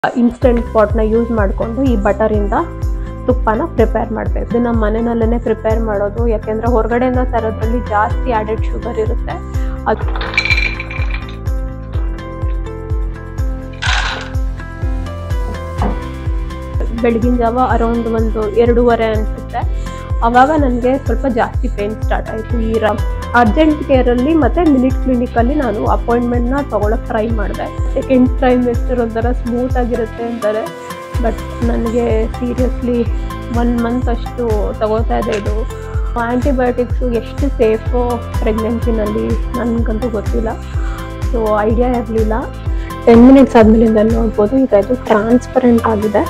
instant ಪಾಟ್ನ use ಮಾಡಿಕೊಂಡು ಈ ಬಟರಿಂದ ತುಪ್ಪನ ಪ್ರಿಪೇರ್ ಮಾಡಬೇಕು ಇದನ್ನ ಮನೆಯಲ್ಲೇ ಪ್ರಿಪೇರ್ ಮಾಡೋದು ಯಾಕೆಂದ್ರೆ ಹೊರಗಡೆಯಿಂದ ತರೋದ್ರಲ್ಲಿ ಜಾಸ್ತಿ ಆ್ಯಡೆಡ್ ಶುಗರ್ ಇರುತ್ತೆ ಅದು ಬೆಳಗಿನ ಜಾವ ಅರೌಂಡ್ ಒಂದು ಎರಡೂವರೆ ಅನಿಸುತ್ತೆ ಅವಾಗ ನನಗೆ ಸ್ವಲ್ಪ ಜಾಸ್ತಿ ಪೇನ್ ಸ್ಟಾರ್ಟ್ ಆಯಿತು ಈ ರ ಅರ್ಜೆಂಟ್ ಕೇರಲ್ಲಿ ಮತ್ತು ಮಿನಿಟ್ ಕ್ಲಿನಿಕಲ್ಲಿ ನಾನು ಅಪಾಯಿಂಟ್ಮೆಂಟ್ನ ತೊಗೊಳಕ್ಕೆ ಟ್ರೈ ಮಾಡಿದೆ ಸೆಕೆಂಡ್ ಟ್ರೈಮೆಸ್ಟರ್ ಒಂಥರ ಸ್ಮೂತ್ ಆಗಿರುತ್ತೆ ಅಂತಾರೆ ಬಟ್ ನನಗೆ ಸೀರಿಯಸ್ಲಿ ಒನ್ ಮಂತ್ ಅಷ್ಟು ತಗೋತಾ ಇದೆ ಇದು ಆ್ಯಂಟಿಬಯೋಟಿಕ್ಸು ಎಷ್ಟು ಸೇಫು ಪ್ರೆಗ್ನೆನ್ಸಿನಲ್ಲಿ ನನಗಂತೂ ಗೊತ್ತಿಲ್ಲ ಸೊ ಐಡಿಯಾ ಇರಲಿಲ್ಲ ಟೆನ್ ಮಿನಿಟ್ಸ್ ಆದಮೇಲಿಂದ ನೋಡ್ಬೋದು ಈಗ ಇದು ಟ್ರಾನ್ಸ್ಪರೆಂಟ್ ಆಗಿದೆ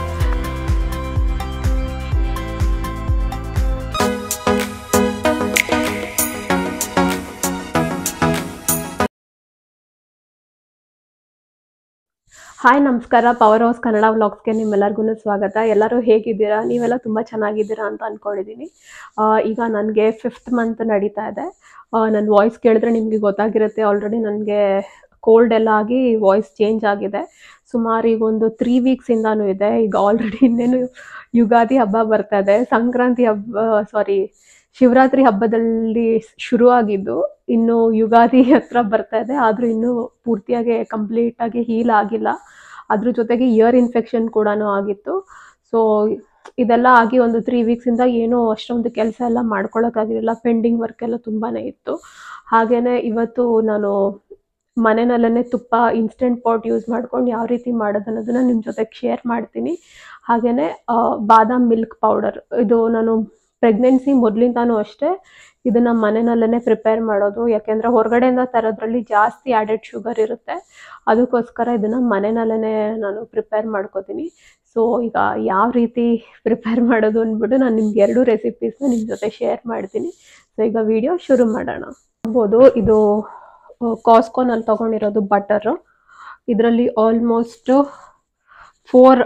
ಹಾಯ್ ನಮಸ್ಕಾರ ಪವರ್ ಹೌಸ್ ಕನ್ನಡ ವ್ಲಾಗ್ಸ್ಗೆ ನಿಮ್ಮೆಲ್ಲರಿಗೂ ಸ್ವಾಗತ ಎಲ್ಲರೂ ಹೇಗಿದ್ದೀರಾ ನೀವೆಲ್ಲ ತುಂಬ ಚೆನ್ನಾಗಿದ್ದೀರಾ ಅಂತ ಅಂದ್ಕೊಂಡಿದ್ದೀನಿ ಆ, ಈಗ ನನಗೆ ಫಿಫ್ತ್ ಮಂತ್ ನಡೀತಾ ಇದೆ ನನ್ನ ವಾಯ್ಸ್ ಕೇಳಿದ್ರೆ ನಿಮಗೆ ಗೊತ್ತಾಗಿರುತ್ತೆ ಆಲ್ರೆಡಿ ನನಗೆ ಕೋಲ್ಡ್ ಎಲ್ಲ ಆಗಿ ವಾಯ್ಸ್ ಚೇಂಜ್ ಆಗಿದೆ ಸುಮಾರು ಈಗ ಒಂದು ತ್ರೀ ವೀಕ್ಸಿಂದಾನು ಇದೆ ಈಗ ಆಲ್ರೆಡಿ ಇನ್ನೇನು ಯುಗಾದಿ ಹಬ್ಬ ಬರ್ತಾ ಇದೆ ಸಂಕ್ರಾಂತಿ ಹಬ್ಬ ಸಾರಿ ಶಿವರಾತ್ರಿ ಹಬ್ಬದಲ್ಲಿ ಶುರು ಆಗಿದ್ದು ಇನ್ನು ಯುಗಾದಿ ಹತ್ರ ಬರ್ತಾ ಇದೆ ಆದರೂ ಇನ್ನೂ ಪೂರ್ತಿಯಾಗಿ ಕಂಪ್ಲೀಟಾಗಿ ಹೀಲ್ ಆಗಿಲ್ಲ ಅದ್ರ ಜೊತೆಗೆ ಇಯರ್ ಇನ್ಫೆಕ್ಷನ್ ಕೂಡ ಆಗಿತ್ತು ಸೊ ಇದೆಲ್ಲ ಆಗಿ ಒಂದು ತ್ರೀ ವೀಕ್ಸಿಂದ ಏನೂ ಅಷ್ಟೊಂದು ಕೆಲಸ ಎಲ್ಲ ಮಾಡ್ಕೊಳಕ್ಕಾಗಿರಲಿಲ್ಲ ಪೆಂಡಿಂಗ್ ವರ್ಕ್ ಎಲ್ಲ ತುಂಬಾ ಇತ್ತು ಹಾಗೆಯೇ ಇವತ್ತು ನಾನು ಮನೆಯಲ್ಲೇ ತುಪ್ಪ ಇನ್ಸ್ಟೆಂಟ್ ಪಾಟ್ ಯೂಸ್ ಮಾಡ್ಕೊಂಡು ಯಾವ ರೀತಿ ಮಾಡೋದು ಅನ್ನೋದನ್ನ ನಿಮ್ಮ ಜೊತೆಗೆ ಶೇರ್ ಮಾಡ್ತೀನಿ ಹಾಗೆಯೇ ಬಾದಾಮ್ ಮಿಲ್ಕ್ ಪೌಡರ್ ಇದು ನಾನು ಪ್ರೆಗ್ನೆನ್ಸಿ ಮೊದಲಿಂದಾನೂ ಅಷ್ಟೇ ಇದನ್ನ ಮನೆಯಲ್ಲೇ ಪ್ರಿಪೇರ್ ಮಾಡೋದು ಯಾಕೆಂದರೆ ಹೊರಗಡೆಯಿಂದ ತರೋದ್ರಲ್ಲಿ ಜಾಸ್ತಿ ಆ್ಯಡೆಡ್ ಶುಗರ್ ಇರುತ್ತೆ ಅದಕ್ಕೋಸ್ಕರ ಇದನ್ನು ಮನೆಯಲ್ಲೇ ನಾನು ಪ್ರಿಪೇರ್ ಮಾಡ್ಕೋತೀನಿ ಸೊ ಈಗ ಯಾವ ರೀತಿ ಪ್ರಿಪೇರ್ ಮಾಡೋದು ಅಂದ್ಬಿಟ್ಟು ನಾನು ನಿಮ್ಗೆ ಎರಡು ರೆಸಿಪೀಸ್ನ ನಿಮ್ಮ ಜೊತೆ ಶೇರ್ ಮಾಡ್ತೀನಿ ಸೊ ಈಗ ವಿಡಿಯೋ ಶುರು ಮಾಡೋಣ ನೋಡ್ಬೋದು ಇದು ಕಾಸ್ಕೋನಲ್ಲಿ ತೊಗೊಂಡಿರೋದು ಬಟರು ಇದರಲ್ಲಿ ಆಲ್ಮೋಸ್ಟು ಫೋರ್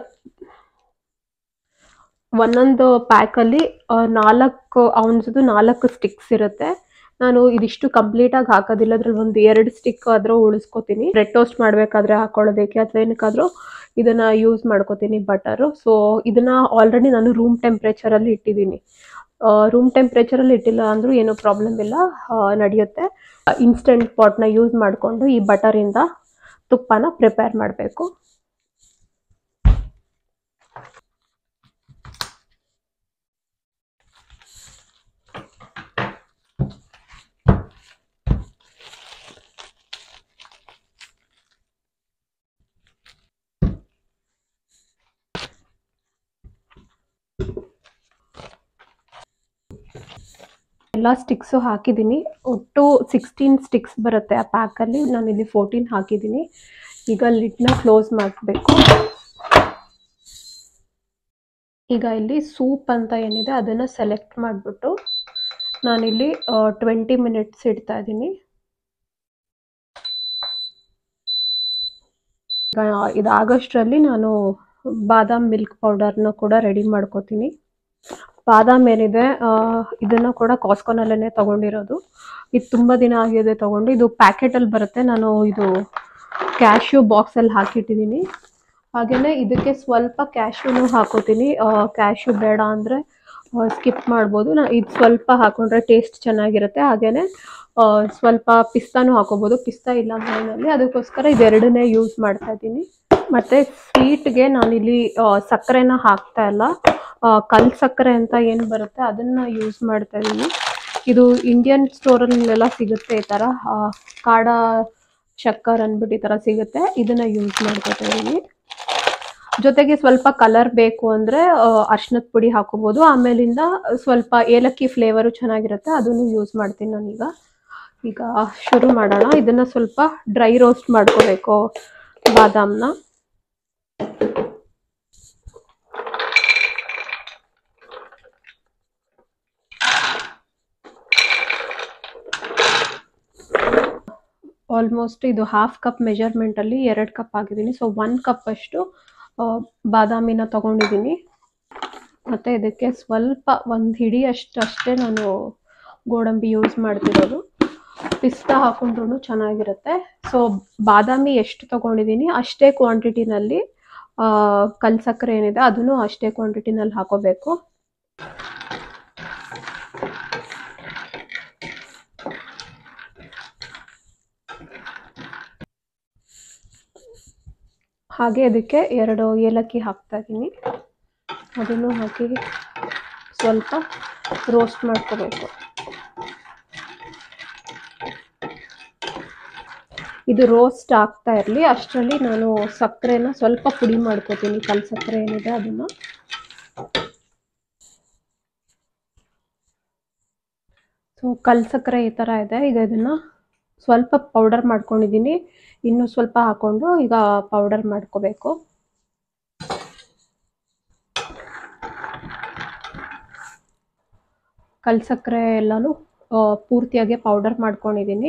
ಒಂದೊಂದು ಪ್ಯಾಕಲ್ಲಿ ನಾಲ್ಕು ಔನ್ಸ್ದು ನಾಲ್ಕು ಸ್ಟಿಕ್ಸ್ ಇರುತ್ತೆ ನಾನು ಇದಿಷ್ಟು ಕಂಪ್ಲೀಟಾಗಿ ಹಾಕೋದಿಲ್ಲ ಅದ್ರಲ್ಲಿ ಒಂದು ಎರಡು ಸ್ಟಿಕ್ ಆದರೂ ಉಳಿಸ್ಕೊತೀನಿ ಬ್ರೆಡ್ ಟೋಸ್ಟ್ ಮಾಡಬೇಕಾದ್ರೆ ಹಾಕೊಳ್ಳೋದಕ್ಕೆ ಅಥವಾ ಏನಕ್ಕಾದರೂ ಇದನ್ನು ಯೂಸ್ ಮಾಡ್ಕೋತೀನಿ ಬಟರು ಸೊ ಇದನ್ನು ಆಲ್ರೆಡಿ ನಾನು ರೂಮ್ ಟೆಂಪ್ರೇಚರಲ್ಲಿ ಇಟ್ಟಿದ್ದೀನಿ ರೂಮ್ ಟೆಂಪ್ರೇಚರಲ್ಲಿ ಇಟ್ಟಿಲ್ಲ ಅಂದರೂ ಏನೂ ಪ್ರಾಬ್ಲಮ್ ಇಲ್ಲ ಆ, ನಡೆಯುತ್ತೆ ಇನ್ಸ್ಟೆಂಟ್ ಪಾಟ್ನ ಯೂಸ್ ಮಾಡಿಕೊಂಡು ಈ ಬಟರಿಂದ ತುಪ್ಪನ ಪ್ರಿಪೇರ್ ಮಾಡಬೇಕು ಎಲ್ಲ ಸ್ಟಿಕ್ಸು ಹಾಕಿದ್ದೀನಿ ಒಟ್ಟು ಸಿಕ್ಸ್ಟೀನ್ ಸ್ಟಿಕ್ಸ್ ಬರುತ್ತೆ ಆ ಪ್ಯಾಕಲ್ಲಿ ನಾನು ಇಲ್ಲಿ ಫೋರ್ಟೀನ್ ಹಾಕಿದ್ದೀನಿ ಈಗ ಲಿಡ್ನ ಕ್ಲೋಸ್ ಮಾಡಬೇಕು ಈಗ ಇಲ್ಲಿ ಸೂಪ್ ಅಂತ ಏನಿದೆ ಅದನ್ನು ಸೆಲೆಕ್ಟ್ ಮಾಡಿಬಿಟ್ಟು ನಾನಿಲ್ಲಿ ಟ್ವೆಂಟಿ ಮಿನಿಟ್ಸ್ ಇಡ್ತಾ ಇದ್ದೀನಿ ಈಗ ಇದಾಗೋಷ್ಟರಲ್ಲಿ ನಾನು ಬಾದಾಮ್ ಮಿಲ್ಕ್ ಪೌಡರ್ನ ಕೂಡ ರೆಡಿ ಮಾಡ್ಕೋತೀನಿ ಬಾದಾಮ್ ಏನಿದೆ ಆ, ಇದನ್ನ ಕೂಡ ಕಾಸ್ಕೋನಲ್ಲೇ ತಗೊಂಡಿರೋದು ಇದು ತುಂಬ ದಿನ ಆಗಿದೆ ತಗೊಂಡು ಇದು ಪ್ಯಾಕೆಟಲ್ಲಿ ಬರುತ್ತೆ ನಾನು ಇದು ಕ್ಯಾಶ್ಯೂ ಬಾಕ್ಸಲ್ಲಿ ಹಾಕಿಟ್ಟಿದ್ದೀನಿ ಹಾಗೆಯೇ ಇದಕ್ಕೆ ಸ್ವಲ್ಪ ಕ್ಯಾಶ್ಯೂನು ಹಾಕೋತೀನಿ ಕ್ಯಾಶ್ಯೂ ಬೇಡ ಅಂದರೆ ಸ್ಕಿಪ್ ಮಾಡ್ಬೋದು ನಾ ಇದು ಸ್ವಲ್ಪ ಹಾಕೊಂಡ್ರೆ ಟೇಸ್ಟ್ ಚೆನ್ನಾಗಿರುತ್ತೆ ಹಾಗೆಯೇ ಸ್ವಲ್ಪ ಪಿಸ್ತಾನು ಹಾಕೋಬೋದು ಪಿಸ್ತಾ ಇಲ್ಲ ಮನೆಯಲ್ಲಿ ಅದಕ್ಕೋಸ್ಕರ ಇದೆರಡನ್ನೇ ಯೂಸ್ ಮಾಡ್ತಾ ಇದ್ದೀನಿ ಮತ್ತು ಸ್ವೀಟ್ಗೆ ನಾನಿಲ್ಲಿ ಆ, ಸಕ್ಕರೆನ ಹಾಕ್ತಾ ಇಲ್ಲ ಆ, ಕಲ್ ಸಕ್ಕರೆ ಅಂತ ಏನು ಬರುತ್ತೆ ಅದನ್ನು ಯೂಸ್ ಮಾಡ್ತಾ ಇದ್ದೀನಿ ಇದು ಇಂಡಿಯನ್ ಸ್ಟೋರಲ್ಲೆಲ್ಲ ಸಿಗುತ್ತೆ ಈ ಥರ ಆ, ಕಾಡ ಶಕ್ಕರ್ ಅಂದ್ಬಿಟ್ಟು ಈ ಥರ ಸಿಗುತ್ತೆ ಇದನ್ನು ಯೂಸ್ ಮಾಡ್ಕೊತಾ ಇದ್ದೀನಿ ಜೊತೆಗೆ ಸ್ವಲ್ಪ ಕಲರ್ ಬೇಕು ಅಂದರೆ ಅರ್ಶಿನದ ಪುಡಿ ಹಾಕೋಬೋದು ಆಮೇಲಿಂದ ಸ್ವಲ್ಪ ಏಲಕ್ಕಿ ಫ್ಲೇವರು ಚೆನ್ನಾಗಿರುತ್ತೆ ಅದನ್ನು ಯೂಸ್ ಮಾಡ್ತೀನಿ ನಾನೀಗ ಈಗ ಶುರು ಮಾಡೋಣ ಇದನ್ನು ಸ್ವಲ್ಪ ಡ್ರೈ ರೋಸ್ಟ್ ಮಾಡ್ಕೋಬೇಕು ಬಾದಾಮ್ನ ಆಲ್ಮೋಸ್ಟ್ ಇದು ಹಾಫ್ ಕಪ್ ಮೆಜರ್ಮೆಂಟಲ್ಲಿ ಎರಡು ಕಪ್ ಹಾಕಿದ್ದೀನಿ ಸೊ ಒನ್ ಕಪ್ ಅಷ್ಟು ಆ, ಬಾದಾಮಿನ ತಗೊಂಡಿದ್ದೀನಿ ಮತ್ತು ಇದಕ್ಕೆ ಸ್ವಲ್ಪ ಒಂದು ಹಿಡಿ ಅಷ್ಟು ಅಷ್ಟೇ ನಾನು ಗೋಡಂಬಿ ಯೂಸ್ ಮಾಡ್ತಿರೋದು ಪಿಸ್ತಾ ಹಾಕೊಂಡ್ರು ಚೆನ್ನಾಗಿರುತ್ತೆ ಸೊ ಬಾದಾಮಿ ಎಷ್ಟು ತೊಗೊಂಡಿದ್ದೀನಿ ಅಷ್ಟೇ ಕ್ವಾಂಟಿಟಿನಲ್ಲಿ ಕಲ್ ಸಕ್ಕರೆ ಏನಿದೆ ಅದನ್ನು ಅಷ್ಟೇ ಕ್ವಾಂಟಿಟಿನಲ್ಲಿ ಹಾಕೋಬೇಕು ಹಾಗೆ ಅದಕ್ಕೆ ಎರಡು ಏಲಕ್ಕಿ ಹಾಕ್ತಾ ಇದ್ದೀನಿ ಅದನ್ನು ಹಾಕಿ ಸ್ವಲ್ಪ ರೋಸ್ಟ್ ಮಾಡ್ಕೋಬೇಕು ಇದು ರೋಸ್ಟ್ ಆಗ್ತಾ ಇರಲಿ ಅಷ್ಟರಲ್ಲಿ ನಾನು ಸಕ್ಕರೆನ ಸ್ವಲ್ಪ ಪುಡಿ ಮಾಡ್ಕೋತೀನಿ ಕಲ್ ಸಕ್ಕರೆ ಏನಿದೆ ಅದನ್ನು ಸೊ ಕಲ್ ಸಕ್ಕರೆ ಈ ಥರ ಇದೆ ಈಗ ಇದನ್ನು ಸ್ವಲ್ಪ ಪೌಡರ್ ಮಾಡ್ಕೊಂಡಿದ್ದೀನಿ ಇನ್ನೂ ಸ್ವಲ್ಪ ಹಾಕ್ಕೊಂಡು ಈಗ ಪೌಡರ್ ಮಾಡ್ಕೋಬೇಕು ಕಲ್ ಸಕ್ಕರೆ ಎಲ್ಲನೂ ಪೂರ್ತಿಯಾಗಿ ಪೌಡರ್ ಮಾಡ್ಕೊಂಡಿದ್ದೀನಿ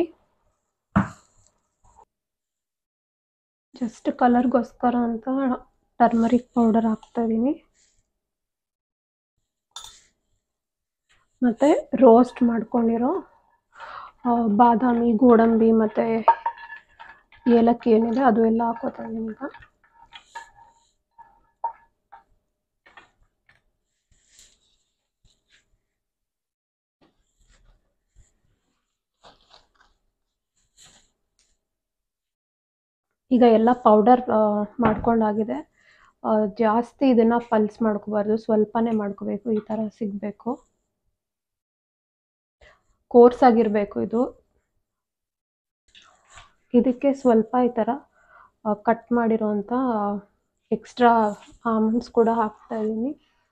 ಜಸ್ಟ್ ಕಲರ್ಗೋಸ್ಕರ ಅಂತ ಟರ್ಮರಿಕ್ ಪೌಡರ್ ಹಾಕ್ತಾ ಇದ್ದೀನಿ ಮತ್ತು ರೋಸ್ಟ್ ಮಾಡ್ಕೊಂಡಿರೋ ಬಾದಾಮಿ ಗೋಡಂಬಿ ಮತ್ತು ಏಲಕ್ಕಿ ಏನಿದೆ ಅದು ಎಲ್ಲ ಹಾಕೋತಾ ಇದ್ದೀನಿ ಈಗ ಈಗ ಎಲ್ಲ ಪೌಡರ್ ಮಾಡ್ಕೊಂಡಾಗಿದೆ ಜಾಸ್ತಿ ಇದನ್ನು ಪಲ್ಸ್ ಮಾಡ್ಕೋಬಾರ್ದು ಸ್ವಲ್ಪನೇ ಮಾಡ್ಕೋಬೇಕು ಈ ಥರ ಸಿಗಬೇಕು ಕೋರ್ಸ್ ಆಗಿರಬೇಕು ಇದು ಇದಕ್ಕೆ ಸ್ವಲ್ಪ ಈ ಥರ ಕಟ್ ಮಾಡಿರೋಂಥ ಎಕ್ಸ್ಟ್ರಾ ಆಮಂಡ್ಸ್ ಕೂಡ ಹಾಕ್ತಾ ಇದ್ದೀನಿ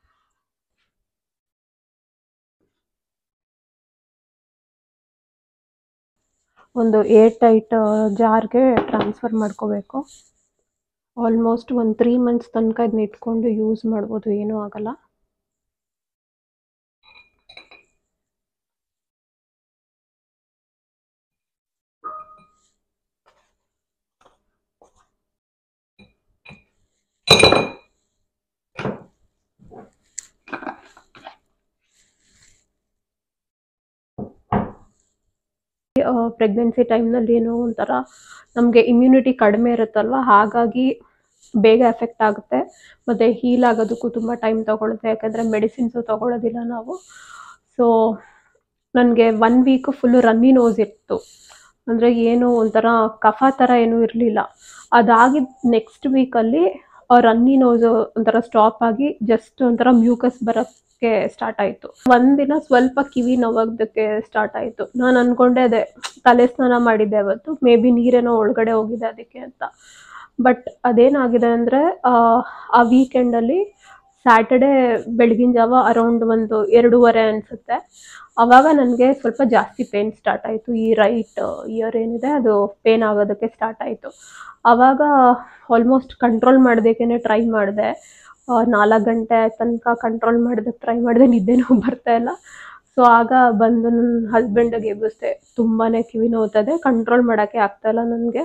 ಒಂದು ಏರ್ ಟೈಟ್ ಜಾರ್ಗೆ ಟ್ರಾನ್ಸ್ಫರ್ ಮಾಡ್ಕೋಬೇಕು ಆಲ್ಮೋಸ್ಟ್ ಒಂದು ತ್ರೀ ಮಂತ್ಸ್ ತನಕ ಇದನ್ನ ಇಟ್ಕೊಂಡು ಯೂಸ್ ಮಾಡ್ಬೋದು ಏನೂ ಆಗಲ್ಲ ಪ್ರೆಗ್ನೆನ್ಸಿ ಟೈಮ್ನಲ್ಲಿ ಏನೋ ಒಂಥರ ನಮಗೆ ಇಮ್ಯುನಿಟಿ ಕಡಿಮೆ ಇರುತ್ತಲ್ವ ಹಾಗಾಗಿ ಬೇಗ ಎಫೆಕ್ಟ್ ಆಗುತ್ತೆ ಮತ್ತು ಹೀಲ್ ಆಗೋದಕ್ಕೂ ತುಂಬ ಟೈಮ್ ತೊಗೊಳುತ್ತೆ ಯಾಕಂದರೆ ಮೆಡಿಸಿನ್ಸು ತೊಗೊಳೋದಿಲ್ಲ ನಾವು ಸೊ ನನಗೆ one week full runny nose ಇತ್ತು ಅಂದರೆ ಏನು ಒಂಥರ ಕಫ ಥರ ಏನೂ ಇರಲಿಲ್ಲ ಅದಾಗಿದ್ದ ನೆಕ್ಸ್ಟ್ ವೀಕಲ್ಲಿ ರನ್ನಿ ನೋಸು ಒಂಥರ ಸ್ಟಾಪ್ ಆಗಿ ಜಸ್ಟ್ ಒಂಥರ ಮ್ಯೂಕಸ್ ಬರೋಕ್ಕೆ ಸ್ಟಾರ್ಟ್ ಆಯಿತು ಒಂದಿನ ಸ್ವಲ್ಪ ಕಿವಿ ನೋವಾಗೋದಕ್ಕೆ ಸ್ಟಾರ್ಟ್ ಆಯಿತು ನಾನು ಅಂದ್ಕೊಂಡೆ ಅದೇ ತಲೆ ಸ್ನಾನ ಮಾಡಿದ್ದೆ ಅವತ್ತು ಮೇ ಬಿ ನೀರೇನೋ ಒಳಗಡೆ ಹೋಗಿದೆ ಅದಕ್ಕೆ ಅಂತ ಬಟ್ ಅದೇನಾಗಿದೆ ಅಂದರೆ ಆ ವೀಕೆಂಡಲ್ಲಿ ಸ್ಯಾಟರ್ಡೆ ಬೆಳಗಿನ ಜಾವ ಅರೌಂಡ್ ಒಂದು ಎರಡೂವರೆ ಅನಿಸುತ್ತೆ ಆವಾಗ ನನಗೆ ಸ್ವಲ್ಪ ಜಾಸ್ತಿ ಪೇನ್ ಸ್ಟಾರ್ಟ್ ಆಯಿತು ಈ ರೈಟ್ ಇಯರ್ ಏನಿದೆ ಅದು ಪೇನ್ ಆಗೋದಕ್ಕೆ ಸ್ಟಾರ್ಟ್ ಆಯಿತು ಆವಾಗ ಆಲ್ಮೋಸ್ಟ್ ಕಂಟ್ರೋಲ್ ಮಾಡೋದಕ್ಕೇ ಟ್ರೈ ಮಾಡಿದೆ ನಾಲ್ಕು ಗಂಟೆ ತನಕ ಕಂಟ್ರೋಲ್ ಮಾಡೋದಕ್ಕೆ ಟ್ರೈ ಮಾಡಿದೆ ನಿದ್ದೆನೂ ಬರ್ತಾ ಇಲ್ಲ ಸೊ ಆಗ ಬಂದು ನನ್ನ ಹಸ್ಬೆಂಡಿಗೆ ಎಬ್ಬಿಸ್ದೆ ತುಂಬಾ ಕಿವಿ ನೋವ್ತದೆ ಕಂಟ್ರೋಲ್ ಮಾಡೋಕ್ಕೆ ಆಗ್ತಾಯಿಲ್ಲ ನನಗೆ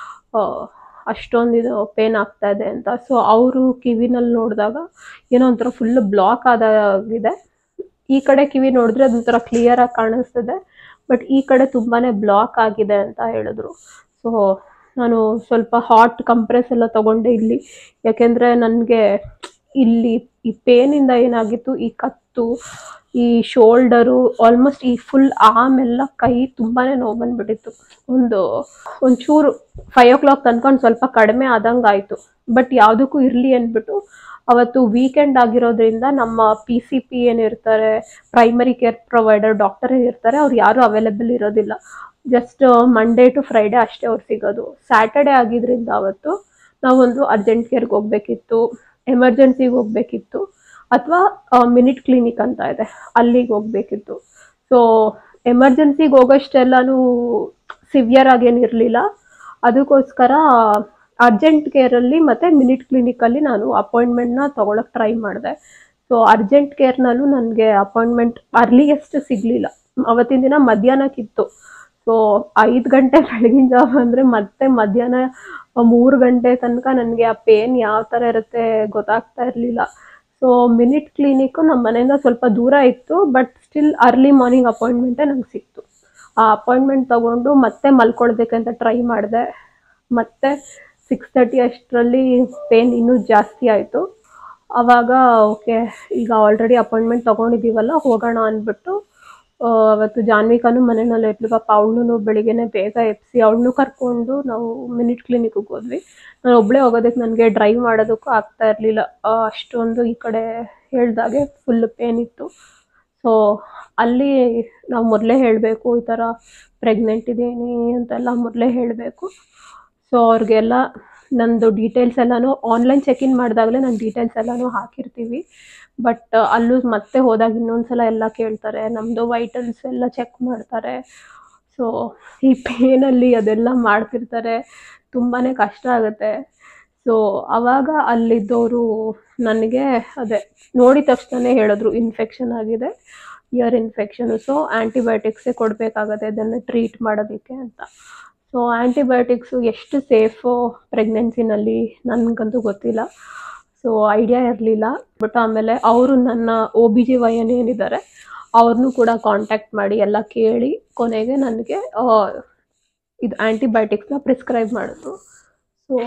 ಅಷ್ಟೊಂದು ಇದು ಪೇನ್ ಆಗ್ತಾ ಇದೆ ಅಂತ ಸೊ ಅವರು ಕಿವಿನಲ್ಲಿ ನೋಡಿದಾಗ ಏನೋ ಒಂಥರ ಫುಲ್ ಬ್ಲಾಕ್ ಆದಾಗಿದೆ ಈ ಕಡೆ ಕಿವಿ ನೋಡಿದ್ರೆ ಅದೊಂಥರ ಕ್ಲಿಯರಾಗಿ ಕಾಣಿಸ್ತದೆ ಬಟ್ ಈ ಕಡೆ ತುಂಬಾ ಬ್ಲಾಕ್ ಆಗಿದೆ ಅಂತ ಹೇಳಿದ್ರು ಸೊ ನಾನು ಸ್ವಲ್ಪ ಹಾಟ್ ಕಂಪ್ರೆಸ್ ಎಲ್ಲ ತೊಗೊಂಡೆ ಇಲ್ಲಿ ಯಾಕೆಂದರೆ ನನಗೆ ಇಲ್ಲಿ ಈ ಪೇನಿಂದ ಏನಾಗಿತ್ತು ಈ ಕತ್ತು ಈ ಶೋಲ್ಡರು ಆಲ್ಮೋಸ್ಟ್ ಈ ಫುಲ್ ಆರ್ಮ್ ಎಲ್ಲ ಕೈ ತುಂಬಾ ನೋವು ಬಂದ್ಬಿಟ್ಟಿತ್ತು ಒಂದು ಒಂಚೂರು ಫೈವ್ ಓ ಕ್ಲಾಕ್ ತನಕ ಒಂದು ಸ್ವಲ್ಪ ಕಡಿಮೆ ಆದಂಗೆ ಆಯಿತು ಬಟ್ ಯಾವುದಕ್ಕೂ ಇರಲಿ ಅಂದ್ಬಿಟ್ಟು ಅವತ್ತು ವೀಕೆಂಡ್ ಆಗಿರೋದ್ರಿಂದ ನಮ್ಮ ಪಿ ಸಿ ಪಿ ಏನಿರ್ತಾರೆ ಪ್ರೈಮರಿ ಕೇರ್ ಪ್ರೊವೈಡರ್ ಡಾಕ್ಟರ್ ಏನಿರ್ತಾರೆ ಅವ್ರು ಯಾರೂ ಅವೈಲೇಬಲ್ ಇರೋದಿಲ್ಲ ಜಸ್ಟ್ ಮಂಡೇ ಟು ಫ್ರೈಡೇ ಅಷ್ಟೇ ಅವ್ರು ಸಿಗೋದು ಸ್ಯಾಟರ್ಡೆ ಆಗಿದ್ರಿಂದ ಅವತ್ತು ನಾವೊಂದು ಅರ್ಜೆಂಟ್ ಕೇರ್ಗೆ ಹೋಗ್ಬೇಕಿತ್ತು ಎಮರ್ಜೆನ್ಸಿಗೆ ಹೋಗ್ಬೇಕಿತ್ತು ಅಥವಾ ಮಿನಿಟ್ ಕ್ಲಿನಿಕ್ ಅಂತ ಇದೆ ಅಲ್ಲಿಗೆ ಹೋಗ್ಬೇಕಿತ್ತು ಸೊ ಎಮರ್ಜೆನ್ಸಿಗೆ ಹೋಗೋಷ್ಟೆಲ್ಲನೂ ಸಿವಿಯರ್ ಆಗೇನಿರಲಿಲ್ಲ ಅದಕ್ಕೋಸ್ಕರ ಅರ್ಜೆಂಟ್ ಕೇರಲ್ಲಿ ಮತ್ತು ಮಿನಿಟ್ ಕ್ಲಿನಿಕಲ್ಲಿ ನಾನು ಅಪಾಯಿಂಟ್ಮೆಂಟ್ನ ತೊಗೊಳಕ್ಕೆ ಟ್ರೈ ಮಾಡಿದೆ ಸೊ ಅರ್ಜೆಂಟ್ ಕೇರ್ನಲ್ಲೂ ನನಗೆ ಅಪಾಯಿಂಟ್ಮೆಂಟ್ ಅರ್ಲಿಯೆಸ್ಟ್ ಸಿಗಲಿಲ್ಲ ಅವತ್ತಿನ ದಿನ ಮಧ್ಯಾಹ್ನಕ್ಕಿತ್ತು ಸೊ ಐದು ಗಂಟೆ ಬೆಳಗಿನ ಜಾವ ಅಂದರೆ ಮತ್ತೆ ಮಧ್ಯಾಹ್ನ ಮೂರು ಗಂಟೆ ತನಕ ನನಗೆ ಆ ಪೇನ್ ಯಾವ ಥರ ಇರುತ್ತೆ ಗೊತ್ತಾಗ್ತಾ ಇರಲಿಲ್ಲ ಸೊ ಮಿನಿಟ್ ಕ್ಲಿನಿಕ್ಕು ನಮ್ಮ ಮನೆಯಿಂದ ಸ್ವಲ್ಪ ದೂರ ಇತ್ತು ಬಟ್ ಸ್ಟಿಲ್ ಅರ್ಲಿ ಮಾರ್ನಿಂಗ್ ಅಪಾಯಿಂಟ್ಮೆಂಟೇ ನಂಗೆ ಸಿಕ್ತು ಆ ಅಪಾಯಿಂಟ್ಮೆಂಟ್ ತೊಗೊಂಡು ಮತ್ತೆ ಮಲ್ಕೊಳ್ಬೇಕಂತ ಟ್ರೈ ಮಾಡಿದೆ ಮತ್ತೆ ಸಿಕ್ಸ್ ತರ್ಟಿ ಅಷ್ಟರಲ್ಲಿ ಪೇನ್ ಇನ್ನೂ ಜಾಸ್ತಿ ಆಯಿತು ಆವಾಗ ಓಕೆ ಈಗ ಆಲ್ರೆಡಿ ಅಪಾಯಿಂಟ್ಮೆಂಟ್ ತೊಗೊಂಡಿದ್ದೀವಲ್ಲ ಹೋಗೋಣ ಅಂದ್ಬಿಟ್ಟು ಆ, ಅವತ್ತು ಜಾನ್ವಿಕಾನು ಮನೆಯಲ್ಲಿ ಇದ್ಲು ಪಾಪ ಅವಳನ್ನು ಬೆಳಿಗ್ಗೆನೆ ಬೇಗ ಎಬ್ಸಿ ಅವಳನ್ನು ಕರ್ಕೊಂಡು ನಾವು ಮಿನಿಟ್ ಕ್ಲಿನಿಕ್ಗೆ ಹೋದ್ವಿ ನಾನು ಒಬ್ಬಳೇ ಹೋಗೋದಕ್ಕೆ ನನಗೆ ಡ್ರೈವ್ ಮಾಡೋದಕ್ಕೂ ಆಗ್ತಾ ಇರಲಿಲ್ಲ ಅಷ್ಟೊಂದು ಈ ಕಡೆ ಹೇಳ್ದಾಗೆ ಫುಲ್ ಪೇನ್ ಇತ್ತು ಸೊ ಅಲ್ಲಿ ನಾವು ಮೊದಲೇ ಹೇಳಬೇಕು ಈ ಥರ ಪ್ರೆಗ್ನೆಂಟ್ ಇದ್ದೀನಿ ಅಂತೆಲ್ಲ ಮೊದಲೇ ಹೇಳಬೇಕು ಸೊ ಅವ್ರಿಗೆಲ್ಲ ನಂದು ಡೀಟೇಲ್ಸ್ ಎಲ್ಲನೂ ಆನ್ಲೈನ್ ಚೆಕ್ ಇನ್ ಮಾಡಿದಾಗಲೇ ನನ್ನ ಡೀಟೇಲ್ಸ್ ಎಲ್ಲನೂ ಹಾಕಿರ್ತೀವಿ ಬಟ್ ಅಲ್ಲೂ ಮತ್ತೆ ಹೋದಾಗ ಇನ್ನೊಂದ್ಸಲ ಎಲ್ಲ ಕೇಳ್ತಾರೆ ನಮ್ಮದು ವೈಟಲ್ಸ್ ಎಲ್ಲ ಚೆಕ್ ಮಾಡ್ತಾರೆ ಸೊ ಈ ಪೇನಲ್ಲಿ ಅದೆಲ್ಲ ಮಾಡ್ತಿರ್ತಾರೆ ತುಂಬಾ ಕಷ್ಟ ಆಗುತ್ತೆ ಸೊ ಆವಾಗ ಅಲ್ಲಿದ್ದವರು ನನಗೆ ಅದೇ ನೋಡಿದ ತಕ್ಷಣ ಹೇಳಿದ್ರು ಇನ್ಫೆಕ್ಷನ್ ಆಗಿದೆ ಇಯರ್ ಇನ್ಫೆಕ್ಷನು ಸೊ ಆ್ಯಂಟಿಬಯೋಟಿಕ್ಸೇ ಕೊಡಬೇಕಾಗತ್ತೆ ಇದನ್ನು ಟ್ರೀಟ್ ಮಾಡೋದಕ್ಕೆ ಅಂತ ಸೊ ಆ್ಯಂಟಿಬಯೋಟಿಕ್ಸು ಎಷ್ಟು ಸೇಫು ಪ್ರೆಗ್ನೆನ್ಸಿನಲ್ಲಿ ನನಗಂತೂ ಗೊತ್ತಿಲ್ಲ ಸೊ ಐಡಿಯಾ ಇರಲಿಲ್ಲ ಬಟ್ ಆಮೇಲೆ ಅವರು ನನ್ನ O B G Y N ಏನಿದ್ದಾರೆ ಅವ್ರನ್ನೂ ಕೂಡ ಕಾಂಟ್ಯಾಕ್ಟ್ ಮಾಡಿ ಎಲ್ಲ ಕೇಳಿ ಕೊನೆಗೆ ನನಗೆ ಇದು ಆ್ಯಂಟಿಬಯೋಟಿಕ್ಸ್ನ ಪ್ರಿಸ್ಕ್ರೈಬ್ ಮಾಡಿದ್ರು ಸೊ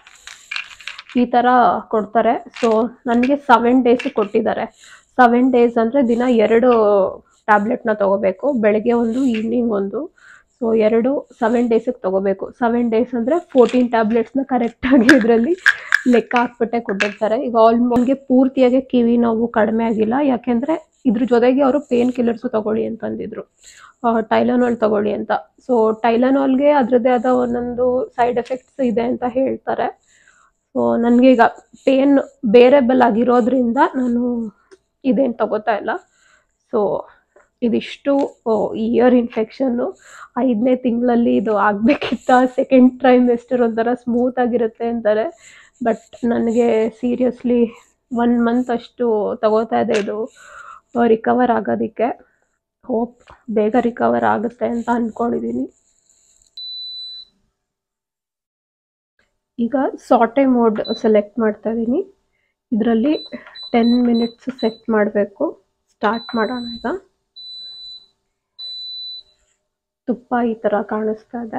ಈ ಥರ ಕೊಡ್ತಾರೆ ಸೊ ನನಗೆ ಸೆವೆನ್ ಡೇಸ್ ಕೊಟ್ಟಿದ್ದಾರೆ ಸೆವೆನ್ ಡೇಸ್ ಅಂದರೆ ದಿನ ಎರಡು ಟ್ಯಾಬ್ಲೆಟ್ನ ತೊಗೋಬೇಕು ಬೆಳಗ್ಗೆ ಒಂದು ಈವ್ನಿಂಗ್ ಒಂದು ಸೊ ಎರಡು ಸೆವೆನ್ ಡೇಸಿಗೆ ತೊಗೋಬೇಕು ಸೆವೆನ್ ಡೇಸ್ ಅಂದರೆ ಫೋರ್ಟೀನ್ ಟ್ಯಾಬ್ಲೆಟ್ಸ್ನ ಕರೆಕ್ಟಾಗಿ ಇದರಲ್ಲಿ ಲೆಕ್ಕ ಹಾಕ್ಬಿಟ್ಟೆ ಕೊಟ್ಟಿರ್ತಾರೆ ಈಗ ಆಲ್ಮೋಸ್ಟ್ಗೆ ಪೂರ್ತಿಯಾಗಿ ಕಿವಿ ನೋವು ಕಡಿಮೆ ಆಗಿಲ್ಲ ಯಾಕೆಂದರೆ ಇದ್ರ ಜೊತೆಗೆ ಅವರು ಪೇನ್ ಕಿಲ್ಲರ್ಸು ತಗೊಳ್ಳಿ ಅಂತಂದಿದ್ರು ಟೈಲನಾಲ್ ತಗೊಳ್ಳಿ ಅಂತ ಸೊ ಟೈಲನಾಲ್ಗೆ ಅದರದ್ದೇ ಆದ ಒಂದೊಂದು ಸೈಡ್ ಎಫೆಕ್ಟ್ಸ್ ಇದೆ ಅಂತ ಹೇಳ್ತಾರೆ ಸೊ ನನಗೆ ಈಗ ಪೇನ್ ಬೇರೆಬಲ್ ಆಗಿರೋದ್ರಿಂದ ನಾನು ಇದೇನು ತಗೋತಾ ಇಲ್ಲ ಸೊ ಇದಿಷ್ಟು ಇಯರ್ ಇನ್ಫೆಕ್ಷನ್ನು ಐದನೇ ತಿಂಗಳಲ್ಲಿ ಇದು ಆಗಬೇಕಿತ್ತ ಸೆಕೆಂಡ್ ಟ್ರೈಮೆಸ್ಟರ್ ಒಂಥರ ಸ್ಮೂತ್ ಆಗಿರುತ್ತೆ ಅಂತಾರೆ ಬಟ್ ನನಗೆ ಸೀರಿಯಸ್ಲಿ ಒನ್ ಮಂತ್ ಅಷ್ಟು ತಗೋತಾ ಇದೆ ಇದು ರಿಕವರ್ ಆಗೋದಕ್ಕೆ ಹೋಪ್ ಬೇಗ ರಿಕವರ್ ಆಗುತ್ತೆ ಅಂತ ಅಂದ್ಕೊಂಡಿದ್ದೀನಿ ಈಗ ಸಾಟೆ ಮೋಡ್ ಸೆಲೆಕ್ಟ್ ಮಾಡ್ತಾ ಇದ್ದೀನಿ ಇದರಲ್ಲಿ ಟೆನ್ ಮಿನಿಟ್ಸ್ ಸೆಟ್ ಮಾಡಬೇಕು ಸ್ಟಾರ್ಟ್ ಮಾಡೋಣ ಈಗ ತುಪ್ಪ ಈ ಥರ ಕಾಣಿಸ್ತಾ ಇದೆ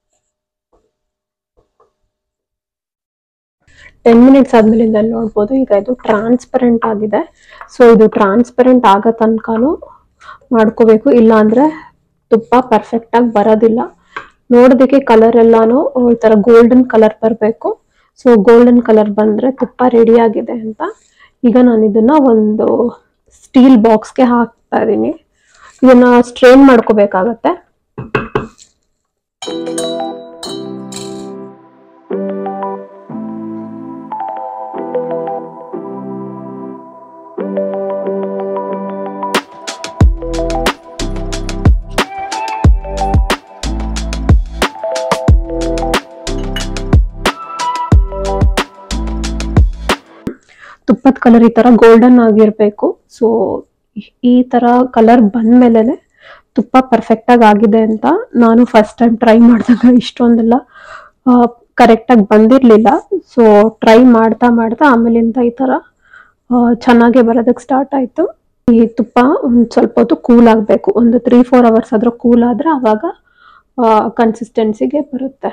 ಟೆನ್ ಮಿನಿಟ್ಸ್ ಆದ್ಮೇಲಿಂದ ನೋಡ್ಬೋದು ಈಗ ಇದು ಟ್ರಾನ್ಸ್ಪರೆಂಟ್ ಆಗಿದೆ ಸೊ ಇದು ಟ್ರಾನ್ಸ್ಪರೆಂಟ್ ಆಗೋ ತನಕನೂ ಮಾಡ್ಕೋಬೇಕು ಇಲ್ಲ ಅಂದ್ರೆ ತುಪ್ಪ ಪರ್ಫೆಕ್ಟ್ ಆಗಿ ಬರೋದಿಲ್ಲ ನೋಡೋದಕ್ಕೆ ಕಲರ್ ಎಲ್ಲಾನು ಈ ತರ ಗೋಲ್ಡನ್ ಕಲರ್ ಬರಬೇಕು ಸೊ ಗೋಲ್ಡನ್ ಕಲರ್ ಬಂದ್ರೆ ತುಪ್ಪ ರೆಡಿ ಆಗಿದೆ ಅಂತ ಈಗ ನಾನು ಇದನ್ನ ಒಂದು ಸ್ಟೀಲ್ ಬಾಕ್ಸ್ಗೆ ಹಾಕ್ತಾ ಇದ್ದೀನಿ ಇದನ್ನ ಸ್ಟ್ರೈನ್ ಮಾಡ್ಕೋಬೇಕಾಗತ್ತೆ ತುಪ್ಪದ ಕಲರ್ ಈ ತರ ಗೋಲ್ಡನ್ ಆಗಿರ್ಬೇಕು ಸೊ ಈ ತರ ಕಲರ್ ಬಂದ್ಮೇಲೆ ತುಪ್ಪ ಪರ್ಫೆಕ್ಟ್ ಆಗಿ ಆಗಿದೆ ಅಂತ ನಾನು ಫಸ್ಟ್ ಟೈಮ್ ಟ್ರೈ ಮಾಡಿದಾಗ ಇಷ್ಟೊಂದೆಲ್ಲ ಕರೆಕ್ಟ್ ಆಗಿ ಬಂದಿರ್ಲಿಲ್ಲ ಸೊ ಟ್ರೈ ಮಾಡ್ತಾ ಮಾಡ್ತಾ ಆಮೇಲಿಂದ ಈ ತರ ಆ, ಚೆನ್ನಾಗೆ ಬರೋದಕ್ಕೆ ಸ್ಟಾರ್ಟ್ ಆಯ್ತು ಈ ತುಪ್ಪ ಒಂದ್ ಸ್ವಲ್ಪ ಹೊತ್ತು ಕೂಲ್ ಆಗಬೇಕು ಒಂದು ತ್ರೀ ಫೋರ್ ಅವರ್ಸ್ ಆದ್ರೂ ಕೂಲ್ ಆದ್ರೆ ಅವಾಗ ಕನ್ಸಿಸ್ಟೆನ್ಸಿಗೆ ಬರುತ್ತೆ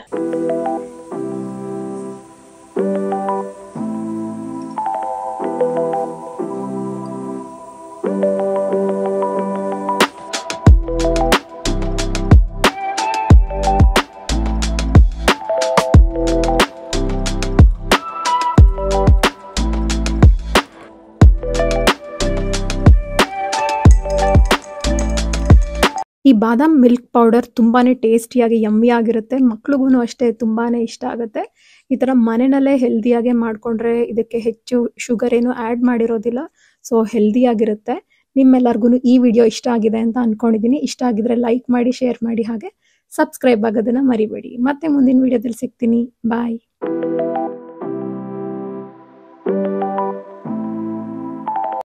ಈ ಬಾದಾಮ್ ಮಿಲ್ಕ್ ಪೌಡರ್ ತುಂಬಾನೇ ಟೇಸ್ಟಿಯಾಗಿ ಯಮ್ಮಿ ಆಗಿರುತ್ತೆ ಮಕ್ಳಿಗೂ ಅಷ್ಟೇ ತುಂಬಾನೇ ಇಷ್ಟ ಆಗುತ್ತೆ ಈ ತರ ಮನೆಯಲ್ಲೇ ಹೆಲ್ದಿಯಾಗೆ ಮಾಡ್ಕೊಂಡ್ರೆ ಇದಕ್ಕೆ ಹೆಚ್ಚು ಶುಗರ್ ಏನು ಆ್ಯಡ್ ಮಾಡಿರೋದಿಲ್ಲ ಸೊ ಹೆಲ್ದಿಯಾಗಿರುತ್ತೆ ನಿಮ್ಮೆಲ್ಲರಿಗೂ ಈ ವಿಡಿಯೋ ಇಷ್ಟ ಆಗಿದೆ ಅಂತ ಅನ್ಕೊಂಡಿದ್ದೀನಿ ಇಷ್ಟ ಆಗಿದ್ರೆ ಲೈಕ್ ಮಾಡಿ ಶೇರ್ ಮಾಡಿ ಹಾಗೆ ಸಬ್ಸ್ಕ್ರೈಬ್ ಆಗೋದನ್ನ ಮರಿಬೇಡಿ ಮತ್ತೆ ಮುಂದಿನ ವಿಡಿಯೋದಲ್ಲಿ ಸಿಗ್ತೀನಿ ಬಾಯ್